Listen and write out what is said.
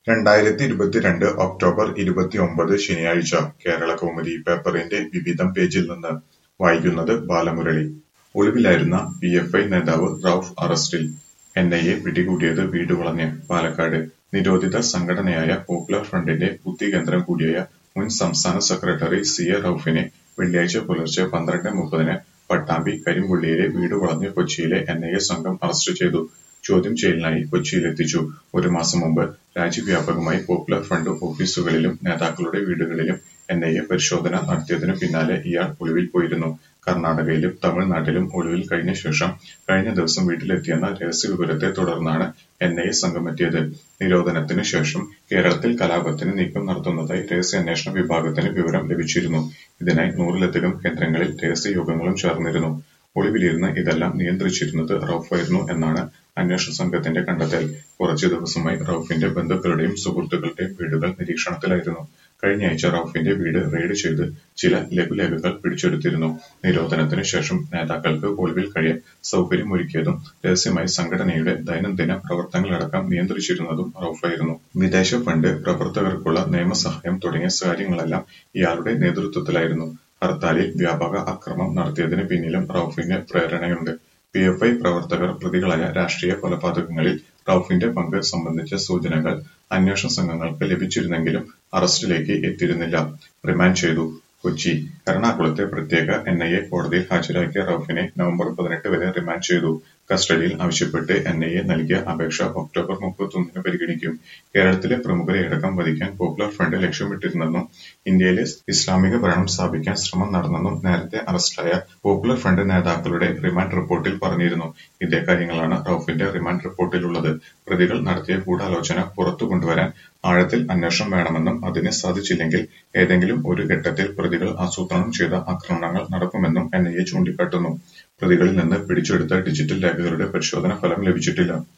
രണ്ടായിരത്തി ഇരുപത്തിരണ്ട് ഒക്ടോബർ ഇരുപത്തിയൊമ്പത് ശനിയാഴ്ച കേരളകൗമുദി പേപ്പറിന്റെ വിവിധം പേജിൽ നിന്ന് വായിക്കുന്നത് ബാലമുരളി. ഒളിവിലായിരുന്ന പിഎഫ്ഐ നേതാവ് റഊഫ് അറസ്റ്റിൽ. എൻഐഎ പിടികൂടിയത് വീട് വളഞ്ഞ് പാലക്കാട് നിരോധിത സംഘടനയായ പോപ്പുലർ ഫ്രണ്ടിന്റെ ബുദ്ധികേന്ദ്രം കൂടിയായ മുൻ സംസ്ഥാന സെക്രട്ടറി സി. എ. റഊഫിനെ വെള്ളിയാഴ്ച പുലർച്ചെ പന്ത്രണ്ട് മുപ്പതിന് പട്ടാമ്പി കരിമ്പുള്ളിയിലെ വീട് വളഞ്ഞ് കൊച്ചിയിലെ എൻഐഎ സംഘം അറസ്റ്റ് ചെയ്തു. ചോദ്യം ചെയ്യലിനായി കൊച്ചിയിലെത്തിച്ചു. ഒരു മാസം മുമ്പ് രാജ്യവ്യാപകമായി പോപ്പുലർ ഫ്രണ്ട് ഓഫീസുകളിലും നേതാക്കളുടെ വീടുകളിലും എൻഐഎ പരിശോധന നടത്തിയതിനു പിന്നാലെ ഇയാൾ ഒളിവിൽ പോയിരുന്നു. കർണാടകയിലും തമിഴ്നാട്ടിലും ഒളിവിൽ കഴിഞ്ഞ ശേഷം കഴിഞ്ഞ ദിവസം വീട്ടിലെത്തിയെന്ന രഹസ്യവിവരത്തെ തുടർന്നാണ് എൻഐഎ സംഘമെത്തിയത്. നിരോധനത്തിനു ശേഷം കേരളത്തിൽ കലാപത്തിന് നീക്കം നടത്തുന്നതായി രഹസ്യാന്വേഷണ വിഭാഗത്തിന് വിവരം ലഭിച്ചിരുന്നു. ഇതിനായി നൂറിലധികം കേന്ദ്രങ്ങളിൽ രഹസ്യയോഗങ്ങളും ചേർന്നിരുന്നു. ഒളിവിലിരുന്ന് ഇതെല്ലാം നിയന്ത്രിച്ചിരുന്നത് റഊഫായിരുന്നു എന്നാണ് അന്വേഷണ സംഘത്തിന്റെ കണ്ടെത്തൽ. കുറച്ചു ദിവസമായി റഊഫിന്റെ ബന്ധുക്കളുടെയും സുഹൃത്തുക്കളുടെയും വീടുകൾ നിരീക്ഷണത്തിലായിരുന്നു. കഴിഞ്ഞയാഴ്ച റഊഫിന്റെ വീട് റെയ്ഡ് ചെയ്ത് ചില ലഘുലേഖകൾ പിടിച്ചെടുത്തിരുന്നു. നിരോധനത്തിനു ശേഷം നേതാക്കൾക്ക് ഒളിവിൽ കഴിയാൻ സൗകര്യമൊരുക്കിയതും രഹസ്യമായി സംഘടനയുടെ ദൈനംദിന പ്രവർത്തനങ്ങളടക്കം നിയന്ത്രിച്ചിരുന്നതും റഊഫായിരുന്നു. വിദേശ ഫണ്ട്, പ്രവർത്തകർക്കുള്ള നിയമസഹായം തുടങ്ങിയ കാര്യങ്ങളെല്ലാം ഇയാളുടെ നേതൃത്വത്തിലായിരുന്നു. ഹർത്താലിൽ വ്യാപക അക്രമം നടത്തിയതിന് പിന്നിലും റഊഫിന് പ്രേരണയുണ്ട്. പിഎഫ്ഐ പ്രവർത്തകർ പ്രതികളായ രാഷ്ട്രീയ കൊലപാതകങ്ങളിൽ റഊഫിന്റെ പങ്ക് സംബന്ധിച്ച സൂചനകൾ അന്വേഷണ സംഘങ്ങൾക്ക് ലഭിച്ചിരുന്നെങ്കിലും അറസ്റ്റിലേക്ക് എത്തിയിരുന്നില്ല. റിമാൻഡ് ചെയ്തു കൊച്ചി എറണാകുളത്തെ പ്രത്യേക എൻഐഎ കോടതിയിൽ ഹാജരാക്കിയ റഊഫിനെ നവംബർ പതിനെട്ട് വരെ റിമാൻഡ് ചെയ്തു. കസ്റ്റഡിയിൽ ആവശ്യപ്പെട്ട് എൻഐഎ നൽകിയ അപേക്ഷ ഒക്ടോബർ മുപ്പത്തൊന്നിന് പരിഗണിക്കും. കേരളത്തിലെ പ്രമുഖരെയടക്കം വധിക്കാൻ പോപ്പുലർ ഫ്രണ്ട് ലക്ഷ്യമിട്ടിരുന്നെന്നും ഇന്ത്യയിൽ ഇസ്ലാമിക ഭരണം സ്ഥാപിക്കാൻ ശ്രമം നടന്നെന്നും നേരത്തെ അറസ്റ്റിലായ പോപ്പുലർ ഫ്രണ്ട് നേതാക്കളുടെ റിമാൻഡ് റിപ്പോർട്ടിൽ പറഞ്ഞിരുന്നു. ഇതേ കാര്യങ്ങളാണ് റഊഫിന്റെ റിമാൻഡ് റിപ്പോർട്ടിലുള്ളത്. പ്രതികൾ നടത്തിയ ഗൂഢാലോചന പുറത്തുകൊണ്ടുവരാൻ ആഴത്തിൽ അന്വേഷണം വേണമെന്നും അതിന് സാധിച്ചില്ലെങ്കിൽ ഏതെങ്കിലും ഒരു ഘട്ടത്തിൽ പ്രതികൾ ആസൂത്രണം ചെയ്ത ആക്രമണങ്ങൾ നടക്കുമെന്നും എൻഐഎ ചൂണ്ടിക്കാട്ടുന്നു. പ്രതികളിൽ നിന്ന് പിടിച്ചെടുത്ത ഡിജിറ്റൽ രേഖകളുടെ പരിശോധനാ ഫലം ലഭിച്ചിട്ടില്ല.